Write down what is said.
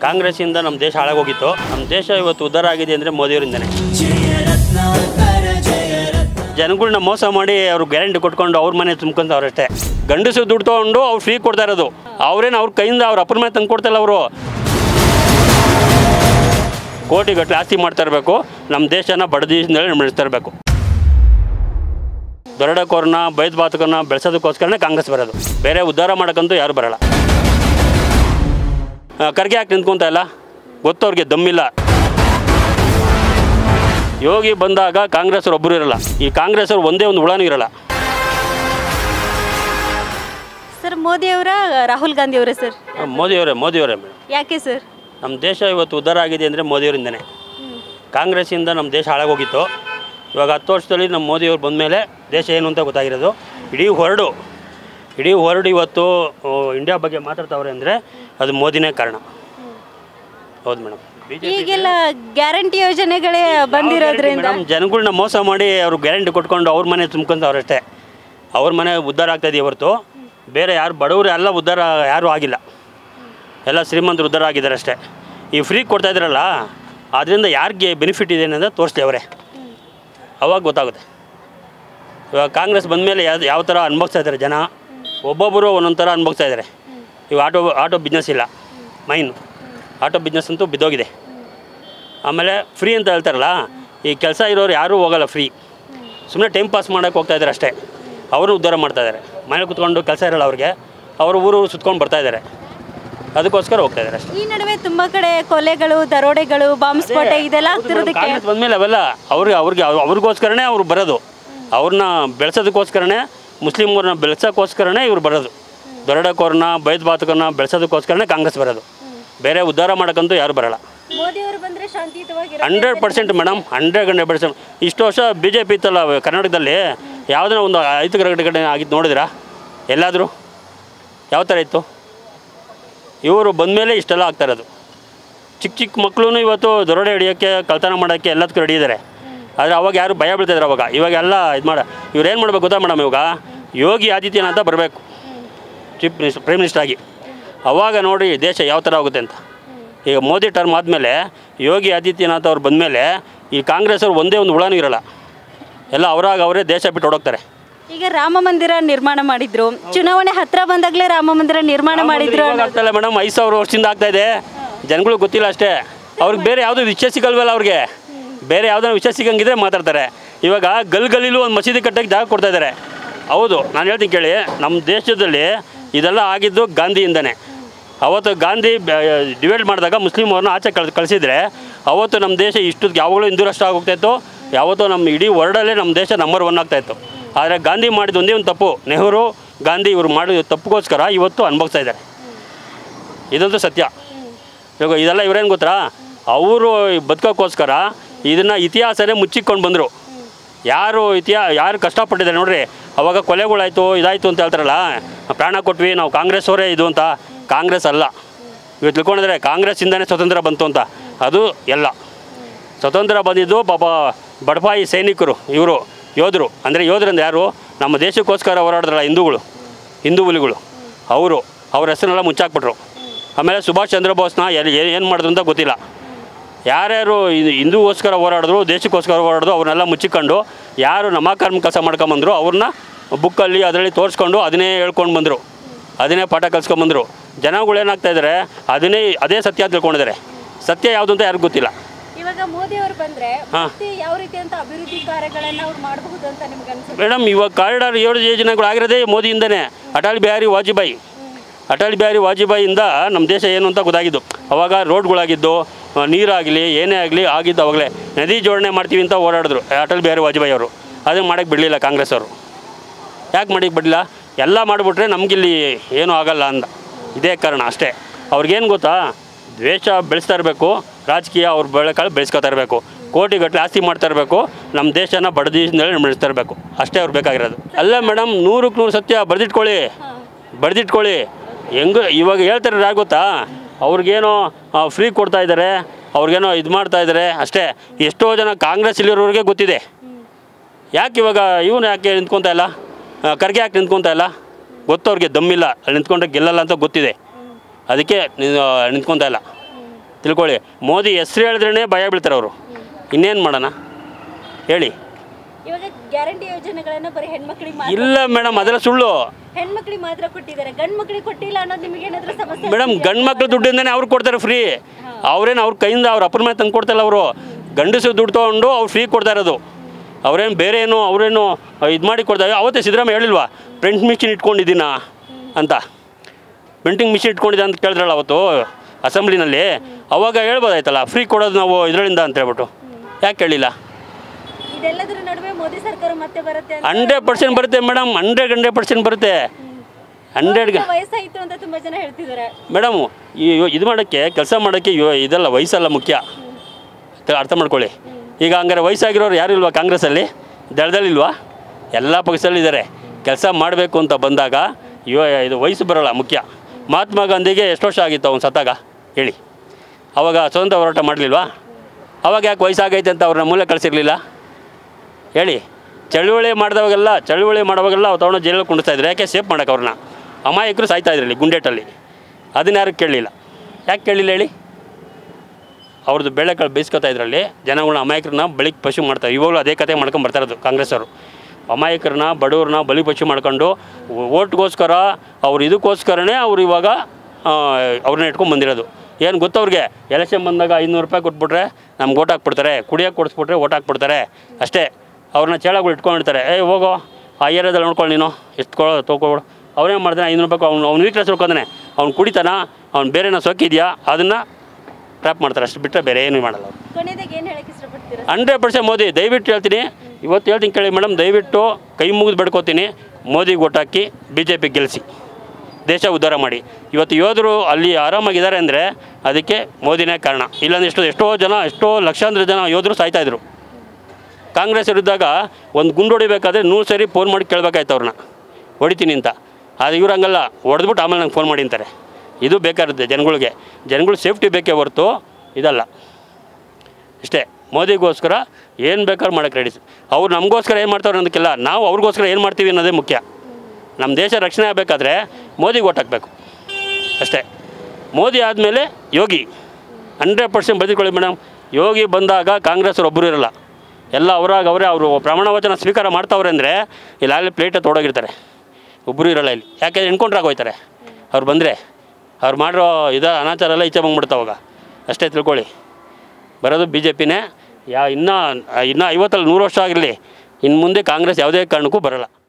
ಕಾಂಗ್ರೆಸ್ಸಿಂದ ನಮ್ಮ ದೇಶ ಹಾಳಾಗೋಗಿತ್ತು ನಮ್ಮ ದೇಶ ಇವತ್ತು ಉದ್ಧಾರ ಆಗಿದೆ ಅಂದರೆ ಮೋದಿಯವರಿಂದನೇ ಜನಗಳನ್ನ ಮೋಸ ಮಾಡಿ ಅವ್ರು ಗ್ಯಾರಂಟಿ ಕೊಟ್ಕೊಂಡು ಅವ್ರ ಮನೆ ತುಂಬ್ಕೊಂತವ್ರಷ್ಟೇ ಗಂಡಸು ದುಡ್ಡು ತೊಗೊಂಡು ಅವ್ರು ಫ್ರೀ ಕೊಡ್ತಾ ಇರೋದು ಅವ್ರೇನು ಅವ್ರ ಕೈಯಿಂದ ಅವ್ರ ಅಪ್ಪನ ಮೇಲೆ ತಂದು ಕೊಡ್ತಾಯಿಲ್ಲ ಅವರು ಕೋಟಿಗಟ್ಟಲೆ ಆಸ್ತಿ ಮಾಡ್ತಾ ಇರಬೇಕು ನಮ್ಮ ದೇಶನ ಬಡದಿನಲ್ಲಿ ಬೆಳೆಸ್ತಾ ಇರಬೇಕು ದೊರಡಕೋರನ್ನ ಬೈದ್ ಬಾತಕನ್ನ ಬೆಳೆಸೋದಕ್ಕೋಸ್ಕರನೇ ಕಾಂಗ್ರೆಸ್ ಬರೋದು ಬೇರೆ ಉದ್ಧಾರ ಮಾಡೋಕ್ಕಂತೂ ಯಾರು ಬರಲ್ಲ ಆ, ಖರ್ಗೆ ಯಾಕೆ ನಿಂತ್ಕೊಂತ ಇಲ್ಲ ಗೊತ್ತವ್ರಿಗೆ ದಮ್ಮಿಲ್ಲ ಯೋಗಿ ಬಂದಾಗ ಕಾಂಗ್ರೆಸ್ ಅವ್ರು ಒಬ್ಬರು ಇರಲ್ಲ ಈ ಕಾಂಗ್ರೆಸ್ ಅವ್ರು ಒಂದೇ ಒಂದು ಹುಳನೂ ಇರಲ್ಲ ಸರ್ ಮೋದಿ ಅವರ ರಾಹುಲ್ ಗಾಂಧಿ ಅವರೇ ಸರ್ ಆ, ಮೋದಿಯವರೇ ಮೋದಿಯವರೇ ಮೇಡಮ್ ಯಾಕೆ ಸರ್ ನಮ್ಮ ದೇಶ ಇವತ್ತು ಉದ್ಧಾರ ಆಗಿದೆ ಅಂದರೆ ಮೋದಿಯವರಿಂದನೇ ಕಾಂಗ್ರೆಸ್ಸಿಂದ ನಮ್ಮ ದೇಶ ಹಾಳಾಗೋಗಿತ್ತು ಇವಾಗ ಹತ್ತು ವರ್ಷದಲ್ಲಿ ನಮ್ಮ ಮೋದಿಯವ್ರು ಬಂದ ಮೇಲೆ ದೇಶ ಏನು ಅಂತ ಗೊತ್ತಾಗಿರೋದು ಇಡೀ ಹೊರಡು ಇಡೀ ಹೊರಡು ಇವತ್ತು ಆ, ಇಂಡಿಯಾ ಬಗ್ಗೆ ಮಾತಾಡ್ತಾವ್ರೆ ಅಂದರೆ ಅದು ಮೋದಿನೇ ಕಾರಣ ಹೌದು ಮೇಡಮ್ ಬಿ ಜೆ ಈಗೆಲ್ಲ ಗ್ಯಾರಂಟಿ ಯೋಜನೆಗಳೇ ಬಂದಿರೋದ್ರಿಂದ ಮೇಡಮ್ ಜನಗಳನ್ನ ಮೋಸ ಮಾಡಿ ಅವ್ರು ಗ್ಯಾರಂಟಿ ಕೊಟ್ಕೊಂಡು ಅವ್ರ ಮನೆ ತುಂಬ್ಕೊಂತವ್ರಷ್ಟೇ ಅವ್ರ ಮನೆ ಉದ್ಧಾರ ಆಗ್ತಾಯಿದೆ ಹೊರತು ಬೇರೆ ಯಾರು ಬಡವರು ಎಲ್ಲ ಉದ್ಧಾರ ಯಾರೂ ಆಗಿಲ್ಲ ಎಲ್ಲ ಶ್ರೀಮಂತರು ಉದ್ಧಾರ ಆಗಿದ್ದಾರೆ ಅಷ್ಟೇ ಈ ಫ್ರೀ ಕೊಡ್ತಾ ಇದ್ರಲ್ಲ ಅದರಿಂದ ಯಾರಿಗೆ ಬೆನಿಫಿಟ್ ಇದೆ ಅನ್ನೋದು ತೋರಿಸ್ಲಿ ಅವರೇ ಅವಾಗ ಗೊತ್ತಾಗುತ್ತೆ ಇವಾಗ ಕಾಂಗ್ರೆಸ್ ಬಂದಮೇಲೆ ಯಾವ ಯಾವ ಥರ ಅನುಭವಿಸ್ತಾ ಇದ್ದಾರೆ ಜನ ಒಬ್ಬೊಬ್ಬರು ಒಂದೊಂದು ಥರ ಅನುಭವಿಸ್ತಾ ಇದ್ದಾರೆ ಇವಾಗ ಆಟೋ ಆಟೋ ಬಿಸ್ನೆಸ್ ಇಲ್ಲ ಮೈನ್ ಆಟೋ ಬಿಸ್ನೆಸ್ ಅಂತೂ ಬಿದ್ದೋಗಿದೆ ಆಮೇಲೆ ಫ್ರೀ ಅಂತ ಹೇಳ್ತಾರಲ್ಲ ಈ ಕೆಲಸ ಇರೋರು ಯಾರೂ ಹೋಗಲ್ಲ ಫ್ರೀ ಸುಮ್ಮನೆ ಟೈಮ್ ಪಾಸ್ ಮಾಡೋಕ್ಕೆ ಹೋಗ್ತಾ ಇದ್ದಾರೆ ಅಷ್ಟೇ ಅವರು ಉದ್ಧಾರ ಮಾಡ್ತಾ ಇದ್ದಾರೆ ಮನೇಲಿ ಕುತ್ಕೊಂಡು ಕೆಲಸ ಇರಲ್ಲ ಅವ್ರಿಗೆ ಅವರು ಊರು ಊರು ಸುತ್ಕೊಂಡು ಬರ್ತಾ ಇದ್ದಾರೆ ಅದಕ್ಕೋಸ್ಕರ ಹೋಗ್ತಾ ಇದ್ದಾರೆ ಅಷ್ಟೇ ಈ ನಡುವೆ ತುಂಬಾ ಕಡೆ ಕೊಲೆಗಳು ದರೋಡೆಗಳು ಬಾಂಬ್ ಸ್ಫೋಟ ಇದೆಲ್ಲ ಆಗ್ತಿರೋದಕ್ಕೆ ಕಾಂಗ್ರೆಸ್ ಬಂದಮೇಲೆ ಅವೆಲ್ಲ ಅವ್ರಿಗೆ ಅವ್ರಿಗೆ ಅವ್ರ್- ಅವ್ರಿಗೋಸ್ಕರನೇ ಅವ್ರು ಬರೋದು ಅವ್ರನ್ನ ಬೆಳೆಸೋದಕ್ಕೋಸ್ಕರನೇ ಮುಸ್ಲಿಮರನ್ನ ಬೆಳೆಸೋಕ್ಕೋಸ್ಕರನೇ ಇವ್ರು ಬರೋದು ದೊರಡಕೋರನ್ನ ಬೈದ್ ಬಾತಕನ್ನ ಬೆಳೆಸೋದಕ್ಕೋಸ್ಕರನೇ ಕಾಂಗ್ರೆಸ್ ಬರೋದು ಬೇರೆ ಉದ್ಧಾರ ಮಾಡೋಕ್ಕಂತೂ ಯಾರು ಬರಲ್ಲ ಮೋದಿ ಅವರು ಬಂದ್ರೆ ಶಾಂತಿಯುತವಾಗಿ hundred percent madam hundred hundred percent ಇಷ್ಟು ವರ್ಷ ಬಿ ಜೆ ಪಿ ಇತ್ತಲ್ಲ ಕರ್ನಾಟಕದಲ್ಲಿ ಯಾವುದನ್ನ ಒಂದು ಐದು ಕಡೆ ಆಗಿದ್ದು ನೋಡಿದ್ರಾ ಎಲ್ಲಾದರೂ ಯಾವ ಥರ ಇತ್ತು ಇವರು ಬಂದಮೇಲೆ ಇಷ್ಟೆಲ್ಲ ಆಗ್ತಾ ಇರೋದು ಚಿಕ್ಕ ಚಿಕ್ಕ ಮಕ್ಕಳು ಇವತ್ತು ದೊರಡೆ ಹಿಡಿಯೋಕ್ಕೆ ಕಳ್ತನ ಮಾಡೋಕ್ಕೆ ಎಲ್ಲದಕ್ಕೂ ರೆಡಿ ಇದ್ದಾರೆ ಆದರೆ ಅವಾಗ ಯಾರು ಭಯ ಬೀಳ್ತಿದ್ರು ಅವಾಗ ಇವಾಗ ಎಲ್ಲ ಇದು ಮಾಡ ಇವ್ರು ಏನು ಮಾಡ್ಬೇಕು ಗೊತ್ತಾ ಮೇಡಮ್ ಇವಾಗ ಯೋಗಿ ಆದಿತ್ಯನಾಥ ಬರಬೇಕು ಚೀಫ್ ಮಿನಿಸ್ಟರ್ ಪ್ರೈಮ್ ಮಿನಿಸ್ಟರ್ ಆಗಿ ಅವಾಗ ನೋಡಿ ದೇಶ ಯಾವ ಥರ ಆಗುತ್ತೆ ಅಂತ ಈಗ ಮೋದಿ ಟರ್ಮ್ ಆದಮೇಲೆ ಯೋಗಿ ಆದಿತ್ಯನಾಥ್ ಅವ್ರು ಬಂದಮೇಲೆ ಈ ಕಾಂಗ್ರೆಸ್ ಅವ್ರು ಒಂದೇ ಒಂದು ಹುಳನೂ ಇರಲ್ಲ ಎಲ್ಲ ಅವರಾಗ ಅವರೇ ದೇಶ ಬಿಟ್ಟು ಹೊಡೋಗ್ತಾರೆ ಈಗ ರಾಮ ಮಂದಿರ ನಿರ್ಮಾಣ ಮಾಡಿದ್ರು ಚುನಾವಣೆ ಹತ್ರ ಬಂದಾಗಲೇ ರಾಮ ಮಂದಿರ ನಿರ್ಮಾಣ ಮಾಡಿದ್ರು ಇವಾಗ ಆಗ್ತಾ ಇಲ್ಲ ಮೇಡಮ್ ಐದು ಸಾವಿರ ವರ್ಷದಿಂದ ಆಗ್ತಾ ಇದೆ ಜನಗಳು ಗೊತ್ತಿಲ್ಲ ಅಷ್ಟೇ ಅವ್ರಿಗೆ ಬೇರೆ ಯಾವುದೋ ವಿಷಯ ಸಿಗಲ್ವಲ್ಲ ಅವ್ರಿಗೆ ಬೇರೆ ಯಾವುದೋ ವಿಷಯ ಸಿಗಂಗಿದ್ರೆ ಮಾತಾಡ್ತಾರೆ ಇವಾಗ ಗಲ್ ಗಲ್ಲಿಲು ಒಂದು ಮಸೀದಿ ಕಟ್ಟಕ್ಕೆ ಜಾಗ ಕೊಡ್ತಾ ಇದ್ದಾರೆ ಹೌದು ನಾನು ಹೇಳ್ತೀನಿ ಕೇಳಿ ನಮ್ಮ ದೇಶದಲ್ಲಿ ಇದೆಲ್ಲ ಆಗಿದ್ದು ಗಾಂಧಿಯಿಂದನೇ ಅವತ್ತು ಗಾಂಧಿ ಡಿವೈಡ್ ಮಾಡಿದಾಗ ಮುಸ್ಲಿಮ್ ಅವ್ರನ್ನ ಆಚೆ ಕಳ್ ಕಳಿಸಿದ್ರೆ ಅವತ್ತು ನಮ್ಮ ದೇಶ ಇಷ್ಟು ಯಾವಾಗಲೂ ಹಿಂದೂ ರಾಷ್ಟ್ರ ಆಗೋಗ್ತಾಯಿತ್ತು ಯಾವತ್ತೂ ನಮ್ಮ ಇಡೀ ವರ್ಲ್ಡಲ್ಲೇ ನಮ್ಮ ದೇಶ ನಂಬರ್ ಒನ್ ಆಗ್ತಾಯಿತ್ತು ಆದರೆ ಗಾಂಧಿ ಮಾಡಿದ ಒಂದೇ ಒಂದು ತಪ್ಪು ನೆಹರು ಗಾಂಧಿ ಇವರು ಮಾಡಿದ ತಪ್ಪುಗೋಸ್ಕರ ಇವತ್ತು ಅನುಭವಿಸ್ತಾ ಇದ್ದಾರೆ ಇದಂತೂ ಸತ್ಯ ಇವಾಗ ಇದೆಲ್ಲ ಇವ್ರೇನು ಗೊತ್ತಾ ಅವರು ಬದುಕೋಕ್ಕೋಸ್ಕರ ಇದನ್ನು ಇತಿಹಾಸನೇ ಮುಚ್ಚಿಕೊಂಡು ಬಂದರು ಯಾರು ಇತಿಹಾ ಯಾರು ಕಷ್ಟಪಟ್ಟಿದ್ದಾರೆ ನೋಡ್ರಿ ಅವಾಗ ಕೊಲೆಗಳಾಯಿತು ಇದಾಯಿತು ಅಂತ ಹೇಳ್ತಾರಲ್ಲ ಪ್ರಾಣ ಕೊಟ್ವಿ ನಾವು ಕಾಂಗ್ರೆಸ್ ಅವರೇ ಇದು ಅಂತ ಕಾಂಗ್ರೆಸ್ ಅಲ್ಲ ಇವ್ರು ತಿಳ್ಕೊಂಡಿದ್ರೆ ಕಾಂಗ್ರೆಸ್ಸಿಂದನೇ ಸ್ವತಂತ್ರ ಬಂತು ಅಂತ ಅದು ಎಲ್ಲ ಸ್ವತಂತ್ರ ಬಂದಿದ್ದು ಪಾಪ ಬಡಪಾಯಿ ಸೈನಿಕರು ಇವರು ಯೋಧರು ಅಂದರೆ ಯೋಧರಿಂದ ಯಾರು ನಮ್ಮ ದೇಶಕ್ಕೋಸ್ಕರ ಹೋರಾಡಿದ್ರಲ್ಲ ಹಿಂದೂಗಳು ಹಿಂದೂ ಹುಲಿಗಳು ಅವರು ಅವ್ರ ಹೆಸರನ್ನೆಲ್ಲ ಮುಚ್ಚಾಕ್ಬಿಟ್ರು ಆಮೇಲೆ ಸುಭಾಷ್ ಚಂದ್ರ ಬೋಸ್ನ ಎಲ್ಲಿ ಏನು ಮಾಡಿದ್ರು ಅಂತ ಗೊತ್ತಿಲ್ಲ ಯಾರ್ಯಾರು ಇದು ಹಿಂದೂಗೋಸ್ಕರ ಹೋರಾಡಿದ್ರು ದೇಶಕ್ಕೋಸ್ಕರ ಹೋರಾಡಿದ್ರು ಅವ್ರನ್ನೆಲ್ಲ ಮುಚ್ಚಿಕೊಂಡು ಯಾರು ನಮಾಕರ್ಮ ಕೆಲಸ ಮಾಡ್ಕೊಂಬಂದ್ರು ಅವ್ರನ್ನ ಬುಕ್ಕಲ್ಲಿ ಅದರಲ್ಲಿ ತೋರಿಸ್ಕೊಂಡು ಅದನ್ನೇ ಹೇಳ್ಕೊಂಡು ಬಂದರು ಅದನ್ನೇ ಪಾಠ ಕಲ್ಸ್ಕೊಂಬಂದರು ಜನಗಳು ಏನಾಗ್ತಾ ಇದ್ದಾರೆ ಅದನ್ನೇ ಅದೇ ಸತ್ಯ ಅಂತ ತಿಳ್ಕೊಂಡಿದ್ದಾರೆ ಸತ್ಯ ಯಾವುದು ಅಂತ ಯಾರಿಗೂ ಗೊತ್ತಿಲ್ಲ ಇವಾಗ ಮೋದಿ ಅವರು ಬಂದ್ರೆ ಹಾ. ಮತ್ತೆ ಯಾವ ರೀತಿಯಂತ ಅಭಿವೃದ್ಧಿ ಕಾರ್ಯಗಳನ್ನ ಅವ್ರು ಮಾಡಬಹುದು ಅಂತ ನಿಮ್ಗೆ ಅನ್ಸುತ್ತೆ ಮೇಡಮ್ ಇವಾಗ ಕಾರಿಡಾರ್ ಏಳು ಯೋಜನೆಗಳು ಆಗಿರೋದೇ ಮೋದಿಯಿಂದನೇ ಅಟಲ್ ಬಿಹಾರಿ ವಾಜಪೇಯಿ ಅಟಲ್ ಬಿಹಾರಿ ವಾಜಪೇಯಿಯಿಂದ ನಮ್ಮ ದೇಶ ಏನು ಅಂತ ಗೊತ್ತಾಗಿದ್ದು ಅವಾಗ ರೋಡ್ಗಳಾಗಿದ್ದು ಆ, ನೀರಾಗಲಿ ಏನೇ ಆಗಲಿ ಆಗಿದ್ದು ಅವಾಗಲೇ ನದಿ ಜೋಡಣೆ ಮಾಡ್ತೀವಿ ಅಂತ ಓಡಾಡಿದ್ರು ಅಟಲ್ ಬಿಹಾರಿ ವಾಜಪೇಯಿ ಅವರು ಅದನ್ನು ಮಾಡೋಕ್ಕೆ ಬಿಡಲಿಲ್ಲ ಕಾಂಗ್ರೆಸ್ ಅವರು ಯಾಕೆ ಮಾಡಿಕ್ಕೆ ಬಿಡಲಿಲ್ಲ ಎಲ್ಲ ಮಾಡಿಬಿಟ್ರೆ ನಮಗಿಲ್ಲಿ ಏನೂ ಆಗಲ್ಲ ಅಂದ ಇದೇ ಕಾರಣ ಅಷ್ಟೇ ಅವ್ರಿಗೇನು ಗೊತ್ತಾ ದ್ವೇಷ ಬೆಳೆಸ್ತಾ ಇರಬೇಕು ರಾಜಕೀಯ ಅವ್ರ ಬೆಳೆಕಾಳು ಬೆಳೆಸ್ಕೊತಾ ಇರಬೇಕು ಕೋಟಿಗಟ್ಟಲೆ ಆಸ್ತಿ ಮಾಡ್ತಾ ಇರಬೇಕು ನಮ್ಮ ದೇಶನ ಬಡದಿನಲ್ಲಿ ಬೆಳೆಸ್ತಾ ಇರಬೇಕು ಅಷ್ಟೇ ಅವ್ರು ಬೇಕಾಗಿರೋದು ಅಲ್ಲ ಮೇಡಮ್ ನೂರಕ್ಕೆ ನೂರು ಸತ್ಯ ಬರೆದಿಟ್ಕೊಳ್ಳಿ ಬರೆದಿಟ್ಕೊಳ್ಳಿ ಹೆಂಗೆ ಇವಾಗ ಹೇಳ್ತಾರೆ ಯಾರು ಗೊತ್ತಾ ಅವ್ರಿಗೇನೋ ಫ್ರೀ ಕೊಡ್ತಾ ಇದ್ದಾರೆ ಅವ್ರಿಗೇನೋ ಇದು ಮಾಡ್ತಾ ಇದ್ದಾರೆ ಅಷ್ಟೇ ಎಷ್ಟೋ ಜನ ಕಾಂಗ್ರೆಸ್ ಇಲ್ಲಿರೋರಿಗೆ ಗೊತ್ತಿದೆ ಯಾಕೆ ಇವಾಗ ಇವನು ಯಾಕೆ ನಿಂತ್ಕೊತಾ ಇಲ್ಲ ಆ, ಖರ್ಗೆ ಯಾಕೆ ನಿಂತ್ಕೊತಾ ಇಲ್ಲ ಗೊತ್ತವ್ರಿಗೆ ದಮ್ಮಿಲ್ಲ ಅಲ್ಲಿ ನಿಂತ್ಕೊಂಡ್ರೆ ಗೆಲ್ಲಲ್ಲ ಅಂತ ಗೊತ್ತಿದೆ ಅದಕ್ಕೆ ನಿಂತ್ಕೊತಾ ಇಲ್ಲ ತಿಳ್ಕೊಳ್ಳಿ ಮೋದಿ ಹೆಸ್ರು ಹೇಳಿದ್ರೇ ಭಯ ಬೀಳ್ತಾರೆ ಅವರು ಇನ್ನೇನು ಮಾಡೋಣ ಹೇಳಿ ಇವಾಗ ಗ್ಯಾರಂಟಿ ಯೋಜನೆಗಳನ್ನ ಬರೀ ಹೆಣ್ಮಕ್ಳಿಗೆ ಮಾತ್ರ ಇಲ್ಲ ಮೇಡಮ್ ಅದೆಲ್ಲ ಸುಳ್ಳು ಹೆಣ್ಮಕ್ಳಿಗೆ ಮಾತ್ರ ಕೊಟ್ಟಿದ್ದಾರೆ ಗಂಡ್ ಮಕ್ಳಿಗೆ ಕೊಟ್ಟಿಲ್ಲ ಅನ್ನೋದು ನಿಮಗೆ ಏನಾದ್ರೂ ಸಮಸ್ಯೆ ಮೇಡಮ್ ಗಂಡು ಮಕ್ಳು ದುಡ್ಡಿಂದನೇ ಅವ್ರು ಕೊಡ್ತಾರೆ ಫ್ರೀ ಅವ್ರೇನು ಅವ್ರ ಕೈಯಿಂದ ಅವ್ರ ಅಪ್ಪನ ಮೇಲೆ ತಂದು ಕೊಡ್ತಾಯಿಲ್ಲ ಅವರು ಗಂಡಸು ದುಡ್ಡು ತೊಗೊಂಡು ಅವ್ರು ಫ್ರೀ ಕೊಡ್ತಾ ಇರೋದು ಅವ್ರೇನು ಬೇರೆ ಏನು ಅವರೇನು ಇದು ಮಾಡಿ ಕೊಡ್ತಾರೆ ಅವತ್ತೇ ಸಿದ್ದರಾಮಯ್ಯ ಹೇಳಿಲ್ವಾ ಪ್ರಿಂಟ್ ಮಿಷಿನ್ ಇಟ್ಕೊಂಡಿದ್ದೀನ ಅಂತ ಪ್ರಿಂಟಿಂಗ್ ಮಿಷಿನ್ ಇಟ್ಕೊಂಡಿದ್ದೆ ಅಂತ ಕೇಳಿದ್ರಲ್ಲ ಅವತ್ತು ಅಸೆಂಬ್ಲಿನಲ್ಲಿ ಅವಾಗ ಹೇಳ್ಬೋದಾಯ್ತಲ್ಲ ಫ್ರೀ ಕೊಡೋದು ನಾವು ಇದರಿಂದ ಅಂತ ಹೇಳ್ಬಿಟ್ಟು ಯಾಕೆ ಹೇಳಿಲ್ಲ ಇದೆಲ್ಲದರ ನಡುವೆ ಮೋದಿ ಸರ್ಕಾರ ಮತ್ತೆ ಬರುತ್ತೆ ಅಂತ ಹಂಡ್ರೆಡ್ ಪರ್ಸೆಂಟ್ ಬರುತ್ತೆ ಮೇಡಮ್ ಹಂಡ್ರೆಡ್ ಹಂಡ್ರೆಡ್ ಪರ್ಸೆಂಟ್ ಬರುತ್ತೆ ಹಂಡ್ರೆಡ್ಗೆ ಮೋದಿಗೆ ವಯಸ್ಸಾಯ್ತು ಅಂತ ತುಂಬಾ ಜನ ಹೇಳ್ತಿದ್ದಾರೆ ಮೇಡಮ್ ಈ ಇದು ಮಾಡೋಕ್ಕೆ ಕೆಲಸ ಮಾಡೋಕ್ಕೆ ಯೋ- ಇದೆಲ್ಲ ವಯಸ್ಸಲ್ಲ ಮುಖ್ಯ ತ- ಅರ್ಥ ಮಾಡ್ಕೊಳ್ಳಿ ಈಗ ಹಂಗಾರೆ ವಯಸ್ಸಾಗಿರೋರು ಯಾರು ಇಲ್ವಾ ಕಾಂಗ್ರೆಸ್ಸಲ್ಲಿ ದಳದಲ್ಲಿಲ್ವಾ ಎಲ್ಲ ಪಕ್ಷದಲ್ಲಿ ಇದ್ದಾರೆ ಕೆಲಸ ಮಾಡಬೇಕು ಅಂತ ಬಂದಾಗ ಯೋ ಇದು ವಯಸ್ಸು ಬರೋಲ್ಲ ಮುಖ್ಯ ಮಹಾತ್ಮ ಗಾಂಧಿಗೆ ಎಷ್ಟು ವರ್ಷ ಆಗಿತ್ತು ಅವ್ನು ಸತ್ತಾಗ ಹೇಳಿ ಅವಾಗ ಸ್ವತಂತ್ರ ಹೋರಾಟ ಮಾಡಲಿಲ್ವಾ ಅವಾಗ ಯಾಕೆ ವಯಸ್ಸಾಗೈತೆ ಅಂತ ಅವ್ರನ್ನ ಮೂಲೆ ಕಳಿಸಿರ್ಲಿಲ್ಲ ಹೇಳಿ ಚಳುವಳಿ ಮಾಡಿದವಾಗೆಲ್ಲ ಚಳುವಳಿ ಮಾಡುವಾಗೆಲ್ಲ ಅವ್ರು ತೊಗೊಂಡು ಜೈಲಲ್ಲಿ ಕುಂಡಿಸ್ತಾ ಇದ್ರು ಯಾಕೆ ಸೇಫ್ ಮಾಡೋಕೆ ಅವ್ರನ್ನ ಅಮಾಯಕರು ಸಾಯ್ತಾ ಇದ್ರು ಇಲ್ಲಿ ಗುಂಡೇಟಲ್ಲಿ ಅದನ್ನ ಯಾರು ಕೇಳಲಿಲ್ಲ ಯಾಕೆ ಕೇಳಿಲ್ಲ ಹೇಳಿ ಅವ್ರದ್ದು ಬೆಳೆಗಳು ಬೇಯಿಸ್ಕೊತಾ ಇದ್ರಲ್ಲಿ ಜನಗಳನ್ನ ಅಮಾಯಕರನ್ನ ಬಳಿಕ್ ಪಶು ಮಾಡ್ತಾರೆ ಇವಾಗಲೂ ಅದೇ ಕತೆ ಮಾಡ್ಕೊಂಡು ಬರ್ತಾ ಇರೋದು ಕಾಂಗ್ರೆಸ್ ಅವರು ಅಮಾಯಕರನ್ನ ಬಡವ್ರನ್ನ ಬಲಿ ಪಶು ಮಾಡ್ಕೊಂಡು ಓಟ್ಗೋಸ್ಕರ ಅವ್ರು ಇದಕ್ಕೋಸ್ಕರನೇ ಅವ್ರು ಇವಾಗ ಆ, ಅವ್ರನ್ನ ಇಟ್ಕೊಂಡು ಬಂದಿರೋದು ಏನು ಗೊತ್ತವ್ರಿಗೆ ಎಲೆಕ್ಷನ್ ಬಂದಾಗ ಐನೂರು ರೂಪಾಯಿ ಕೊಟ್ಬಿಟ್ರೆ ನಮ್ಗೆ ಓಟ್ ಹಾಕ್ಬಿಡ್ತಾರೆ ಕುಡಿಯೋಕೆ ಕೊಡಿಸ್ಬಿಟ್ರೆ ಓಟ್ ಹಾಕ್ಬಿಡ್ತಾರೆ ಅಷ್ಟೇ ಅವ್ರನ್ನ ಚೇಳಗಳು ಇಟ್ಕೊಂಡಿರ್ತಾರೆ ಏ ಹೋಗೋ ಆ ಏರಿಯಾದಲ್ಲಿ ನೋಡ್ಕೊಳ್ಳಿ ನೀನು ಎಷ್ಟು ಕೊಡೋ ತೊಗೊಬಿಡು ಅವನೇ ಮಾಡ್ತಾನೆ ಐನೂರು ರೂಪಾಯಿ ಅವ್ನು ಅವ್ನು ವೀಕ್ನೆಸ್ ತಿಳ್ಕೊಂಡಾನೆ ಅವ್ನು ಕುಡಿತಾನ ಅವ್ನು ಬೇರೆನ ಸೋಕಿದ್ಯಾ ಅದನ್ನು ಟ್ರ್ಯಾಪ್ ಮಾಡ್ತಾರೆ ಅಷ್ಟು ಬಿಟ್ಟರೆ ಬೇರೆ ಏನೂ ಮಾಡಲ್ಲ ಅವ್ರು ಕೊನೆಯದಾಗಿ ಏನ್ ಹೇಳಕ್ ಇಷ್ಟಪಡ್ತೀರಾ ಹಂಡ್ರೆಡ್ ಪರ್ಸೆಂಟ್ ಮೋದಿ ದಯವಿಟ್ಟು ಹೇಳ್ತೀನಿ ಇವತ್ತು ಹೇಳ್ತೀನಿ ಕೇಳಿ ಮೇಡಮ್ ದಯವಿಟ್ಟು ಕೈ ಮುಗಿದು ಬೇಡ್ಕೋತೀನಿ ಮೋದಿಗೆ ಒಟ್ಟಾಕಿ ಬಿ ಜೆ ಪಿ ಗೆಲ್ಲಿಸಿ ದೇಶ ಉದ್ಧಾರ ಮಾಡಿ ಇವತ್ತು ಯೋಧರು ಅಲ್ಲಿ ಆರಾಮಾಗಿದ್ದಾರೆ ಅಂದರೆ ಅದಕ್ಕೆ ಮೋದಿನೇ ಕಾರಣ ಇಲ್ಲಾಂದ್ರೆ ಎಷ್ಟೋ ಎಷ್ಟೋ ಜನ ಎಷ್ಟೋ ಲಕ್ಷಾಂತರ ಜನ ಯೋಧರು ಸಾಯ್ತಾಯಿದ್ರು ಕಾಂಗ್ರೆಸ್ ಇದ್ದಾಗ ಒಂದು ಗುಂಡು ಹೊಡಿಬೇಕಾದ್ರೆ ನೂರು ಸರಿ ಫೋನ್ ಮಾಡಿ ಕೇಳಬೇಕಾಯ್ತು ಅವ್ರನ್ನ ಹೊಡಿತೀನಿ ಅಂತ ಆದರೆ ಇವ್ರು ಹಂಗಲ್ಲ ಹೊಡೆದ್ಬಿಟ್ಟು ಆಮೇಲೆ ನಂಗೆ ಫೋನ್ ಮಾಡಿ ಅಂತಾರೆ ಇದು ಬೇಕಾಗುತ್ತೆ ಜನಗಳಿಗೆ ಜನಗಳು ಸೇಫ್ಟಿ ಬೇಕೇ ಹೊರತು ಇದಲ್ಲ ಇಷ್ಟೇ ಮೋದಿಗೋಸ್ಕರ ಏನು ಬೇಕಾದ್ರೂ ಮಾಡೋಕ್ಕೆ ರೆಡಿ ಅವ್ರು ನಮಗೋಸ್ಕರ ಏನು ಮಾಡ್ತಾವ್ರೆ ಅನ್ನೋದಕ್ಕಿಲ್ಲ ನಾವು ಅವ್ರಿಗೋಸ್ಕರ ಏನು ಮಾಡ್ತೀವಿ ಅನ್ನೋದೇ ಮುಖ್ಯ ನಮ್ಮ ದೇಶ ರಕ್ಷಣೆ ಆಗಬೇಕಾದ್ರೆ ಮೋದಿಗೆ ಓಟ್ ಹಾಕಬೇಕು ಅಷ್ಟೇ ಮೋದಿ ಆದಮೇಲೆ ಯೋಗಿ ಹಂಡ್ರೆಡ್ ಪರ್ಸೆಂಟ್ ಬದುಕೊಳ್ಳಿ ಮೇಡಮ್ ಯೋಗಿ ಬಂದಾಗ ಕಾಂಗ್ರೆಸ್ ಅವ್ರು ಒಬ್ಬರು ಇರಲ್ಲ ಎಲ್ಲ ಅವರಾಗ ಅವರೇ ಅವರು ಪ್ರಮಾಣ ವಚನ ಸ್ವೀಕಾರ ಮಾಡ್ತಾವ್ರೆ ಅಂದರೆ ಇಲ್ಲಿ ಅಲ್ಲಿ ಪ್ಲೇಟ ತೊಡಗಿರ್ತಾರೆ ಒಬ್ಬರು ಇರಲ್ಲ ಇಲ್ಲಿ ಯಾಕೆಂದ್ರೆ ಎಣ್ಕೊಂಡ್ರಾಗ ಹೋಯ್ತಾರೆ ಅವ್ರು ಬಂದರೆ ಅವ್ರು ಮಾಡಿರೋ ಇದ ಅನಾಚಾರ ಎಲ್ಲ ಈಚೆ ಬಂದ್ಬಿಡ್ತಾವಾಗ ಅಷ್ಟೇ ತಿಳ್ಕೊಳ್ಳಿ ಬರೋದು ಬಿ ಜೆ ಪಿನೇ ಯಾ ಇನ್ನೂ ಇನ್ನೂ ಐವತ್ತಲ್ಲಿ ನೂರು ವರ್ಷ ಆಗಿರಲಿ ಇನ್ನು ಮುಂದೆ ಕಾಂಗ್ರೆಸ್ ಯಾವುದೇ ಕಾರಣಕ್ಕೂ ಬರಲ್ಲ